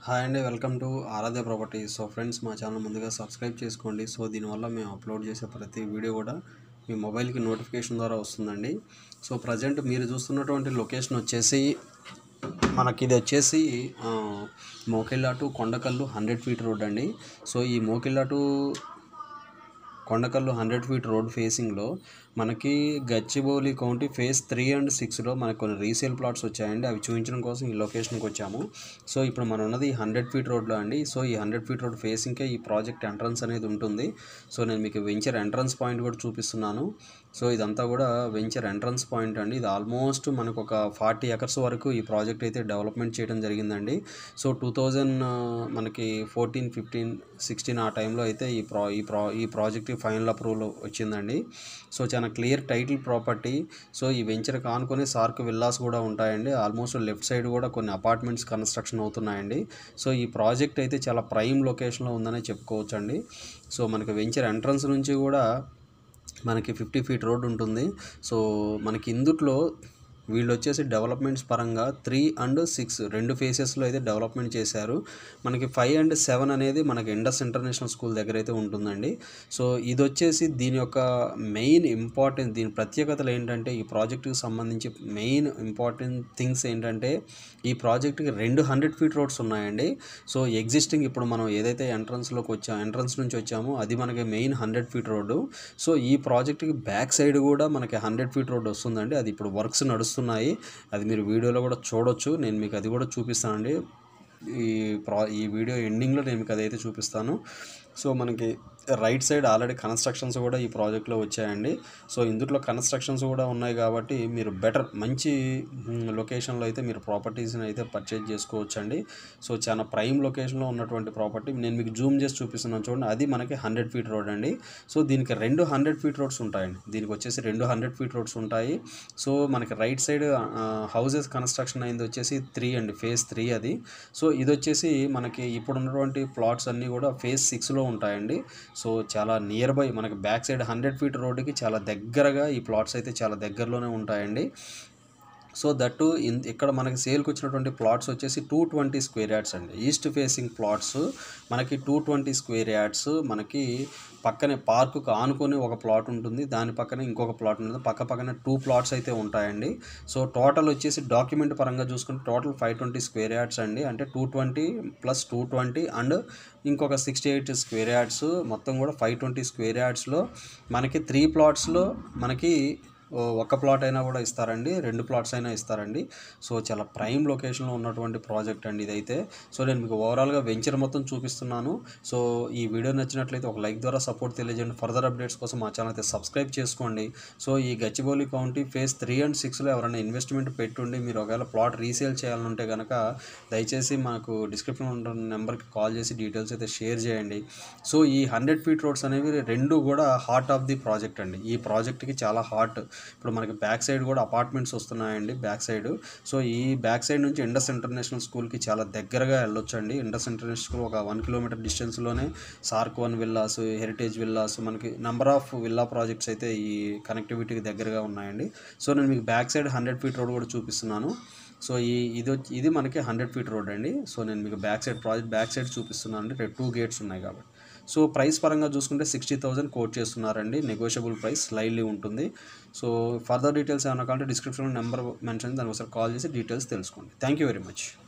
hi అండి welcome to Aaradhya property so friends మా channel ముందుగా సబ్స్క్రైబ్ చేసుకోండి సో దీనివల్ల మేము అప్లోడ్ చేసే ప్రతి వీడియో కూడా మీ మొబైల్కి నోటిఫికేషన్ ద్వారా వస్తుందండి సో ప్రజెంట్ మీరు చూస్తున్నటువంటి లొకేషన్ వచ్చేసి మనకి ఇది వచ్చేసి ఆ, Mokila to Kondakal hundred feet road అండి సో ఈ Mokila to Kondakal hundred feet road ఫేసింగ్లో మనకి Gachibowli county phase three and సిక్స్లో మనకు కొన్ని రీసేల్ ప్లాట్స్ వచ్చాయండి అవి చూపించడం కోసం ఈ లొకేషన్కి వచ్చాము సో ఇప్పుడు మనం ఉన్నది హండ్రెడ్ ఫీట్ రోడ్లో అండి సో ఈ హండ్రెడ్ ఫీట్ రోడ్ ఫేసింగ్కే ఈ ప్రాజెక్ట్ ఎంట్రన్స్ అనేది ఉంటుంది సో నేను మీకు వెంచర్ ఎంట్రన్స్ పాయింట్ కూడా చూపిస్తున్నాను సో ఇదంతా కూడా వెంచర్ ఎంట్రన్స్ పాయింట్ అండి ఇది ఆల్మోస్ట్ మనకు ఒక ఫార్టీ ఎకర్స్ వరకు ఈ ప్రాజెక్ట్ అయితే డెవలప్మెంట్ చేయడం జరిగిందండి సో టూ థౌజండ్ మనకి ఫోర్టీన్ ఫిఫ్టీన్ సిక్స్టీన్ ఆ టైంలో అయితే ఈ ప్రా ఈ ప్రా ఈ ప్రాజెక్ట్ ఫైనల్ అప్రూవల్ వచ్చిందండి సో చాలా క్లియర్ టైటిల్ ప్రాపర్టీ సో ఈ వెంచర్ కానుకొని సార్క్ విల్లాస్ కూడా ఉంటాయండి ఆల్మోస్ట్ లెఫ్ట్ సైడ్ కూడా కొన్ని అపార్ట్మెంట్స్ కన్స్ట్రక్షన్ అవుతున్నాయండి సో ఈ ప్రాజెక్ట్ అయితే చాలా ప్రైమ్ లొకేషన్లో ఉందనే చెప్పుకోవచ్చండి సో మనకి వెంచర్ ఎంట్రన్స్ నుంచి కూడా మనకి ఫిఫ్టీ ఫీట్ రోడ్ ఉంటుంది సో మనకి ఇందుట్లో వీళ్ళు వచ్చేసి డెవలప్మెంట్స్ పరంగా త్రీ అండ్ సిక్స్ రెండు ఫేసెస్లో అయితే డెవలప్మెంట్ చేశారు మనకి ఫైవ్ అండ్ సెవెన్ అనేది మనకి ఇండస్ ఇంటర్నేషనల్ స్కూల్ దగ్గర అయితే ఉంటుందండి సో ఇది వచ్చేసి దీని యొక్క మెయిన్ ఇంపార్టెంట్ దీని ప్రత్యేకతలు ఏంటంటే ఈ ప్రాజెక్టుకి సంబంధించి మెయిన్ ఇంపార్టెంట్ థింగ్స్ ఏంటంటే ఈ ప్రాజెక్ట్కి రెండు హండ్రెడ్ ఫీట్ రోడ్స్ ఉన్నాయండి సో ఎగ్జిస్టింగ్ ఇప్పుడు మనం ఏదైతే ఎంట్రన్స్లోకి వచ్చాం ఎంట్రన్స్ నుంచి వచ్చామో అది మనకి main hundred feet road so ఈ ప్రాజెక్ట్కి బ్యాక్ సైడ్ కూడా మనకి హండ్రెడ్ ఫీట్ రోడ్ వస్తుందండి అది ఇప్పుడు వర్క్స్ నడుస్తున్నాయి అది మీరు వీడియోలో కూడా చూడొచ్చు నేను మీకు అది కూడా చూపిస్తానండి ఈ ప్రా ఈ వీడియో ఎండింగ్లో నేను మీకు అదైతే చూపిస్తాను సో మనకి రైట్ సైడ్ ఆల్రెడీ కన్స్ట్రక్షన్స్ కూడా ఈ ప్రాజెక్ట్లో వచ్చాయండి సో ఇందులో కన్స్ట్రక్షన్స్ కూడా ఉన్నాయి కాబట్టి మీరు బెటర్ మంచి లొకేషన్లో అయితే మీరు ప్రాపర్టీస్ని అయితే పర్చేజ్ చేసుకోవచ్చండి సో చాలా ప్రైమ్ లొకేషన్లో ఉన్నటువంటి ప్రాపర్టీ నేను మీకు జూమ్ చేసి చూపిస్తున్నాను చూడండి అది మనకి హండ్రెడ్ ఫీట్ రోడ్ అండి సో దీనికి రెండు హండ్రెడ్ ఫీట్ రోడ్స్ ఉంటాయండి దీనికి వచ్చేసి రెండు హండ్రెడ్ ఫీట్ రోడ్స్ ఉంటాయి సో మనకి రైట్ సైడ్ హౌసెస్ కన్స్ట్రక్షన్ అయింది వచ్చేసి త్రీ అండి ఫేజ్ త్రీ అది సో ఇది వచ్చేసి మనకి ఇప్పుడు ఉన్నటువంటి ప్లాట్స్ అన్నీ కూడా ఫేజ్ సిక్స్లో ఉంటాయండి సో చాలా నియర్ బై మనకి బ్యాక్ సైడ్ హండ్రెడ్ ఫీట్ రోడ్డుకి చాలా దగ్గరగా ఈ ప్లాట్స్ అయితే చాలా దగ్గరలోనే ఉంటాయండి సో దట్టు ఇన్ ఇక్కడ మనకి సేల్కి వచ్చినటువంటి ప్లాట్స్ వచ్చేసి టూ ట్వంటీ స్క్వేర్ యార్డ్స్ అండి ఈస్ట్ ఫేసింగ్ ప్లాట్స్ మనకి టూ ట్వంటీ స్క్వేర్ యార్డ్స్ మనకి పక్కనే పార్కుకు ఆనుకొని ఒక ప్లాట్ ఉంటుంది దాని పక్కనే ఇంకొక ప్లాట్ ఉంటుంది పక్క పక్కన టూ ప్లాట్స్ అయితే ఉంటాయండి సో టోటల్ వచ్చేసి డాక్యుమెంట్ పరంగా చూసుకుంటే total five twenty square yards అండి అంటే two twenty plus two twenty and ఇంకొక సిక్స్టీ ఎయిట్ స్క్వేర్ యార్డ్స్ మొత్తం కూడా ఫైవ్ ట్వంటీ స్క్వేర్ యార్డ్స్లో మనకి త్రీ ప్లాట్స్లో మనకి ఓ ఒక్క ప్లాట్ అయినా కూడా ఇస్తారండి రెండు ప్లాట్స్ అయినా ఇస్తారండి సో చాలా ప్రైమ్ లొకేషన్లో ఉన్నటువంటి ప్రాజెక్ట్ అండి ఇదైతే సో నేను మీకు ఓవరాల్గా వెంచర్ మొత్తం చూపిస్తున్నాను సో ఈ వీడియో నచ్చినట్లయితే ఒక లైక్ ద్వారా సపోర్ట్ తెలియజేయండి ఫర్దర్ అప్డేట్స్ కోసం మా ఛానల్ అయితే సబ్స్క్రైబ్ చేసుకోండి సో ఈ Gachibowli county phase three and సిక్స్లో ఎవరైనా ఇన్వెస్ట్మెంట్ పెట్టుండి మీరు ఒకవేళ ప్లాట్ రీసేల్ చేయాలంటే కనుక దయచేసి మనకు డిస్క్రిప్షన్ ఉన్న నెంబర్కి కాల్ చేసి డీటెయిల్స్ అయితే షేర్ చేయండి సో ఈ హండ్రెడ్ ఫీట్ రోడ్స్ అనేవి రెండు కూడా హార్ట్ ఆఫ్ ది ప్రాజెక్ట్ అండి ఈ ప్రాజెక్ట్కి చాలా హార్ట్ ఇప్పుడు మనకి బ్యాక్ సైడ్ కూడా అపార్ట్మెంట్స్ వస్తున్నాయండి బ్యాక్ సైడ్ సో ఈ బ్యాక్ సైడ్ నుంచి ఇండస్ ఇంటర్నేషనల్ స్కూల్కి చాలా దగ్గరగా వెళ్ళొచ్చండి ఇండస్ ఇంటర్నేషనల్ స్కూల్ ఒక వన్ కిలోమీటర్ డిస్టెన్స్లోనే Sark one villas heritage villas మనకి నెంబర్ ఆఫ్ విల్లా ప్రాజెక్ట్స్ అయితే ఈ కనెక్టివిటీకి దగ్గరగా ఉన్నాయండి సో నేను మీకు back side hundred feet road కూడా చూపిస్తున్నాను సో ఈ ఇది వచ్చి- ఇది మనకి హండ్రెడ్ ఫీట్ రోడ్ అండి సో నేను మీకు back side project back side చూపిస్తున్నాను అండి రేపు టూ గేట్స్ ఉన్నాయి కాబట్టి సో ప్రైస్ పరంగా చూసుకుంటే సిక్స్టీ థౌసండ్ కోట్ చేస్తున్నారండి నెగోషియబుల్ ప్రైస్ స్లైడ్లీ ఉంటుంది సో ఫర్దర్ డీటెయిల్స్ ఏమైనా కావాలంటే డిస్క్రిప్షన్లో నెంబర్ మెన్షన్ దానికి ఒకసారి కాల్ చేసి డీటెయిల్స్ తెలుసుకోండి థ్యాంక్ యూ వెరీ మచ్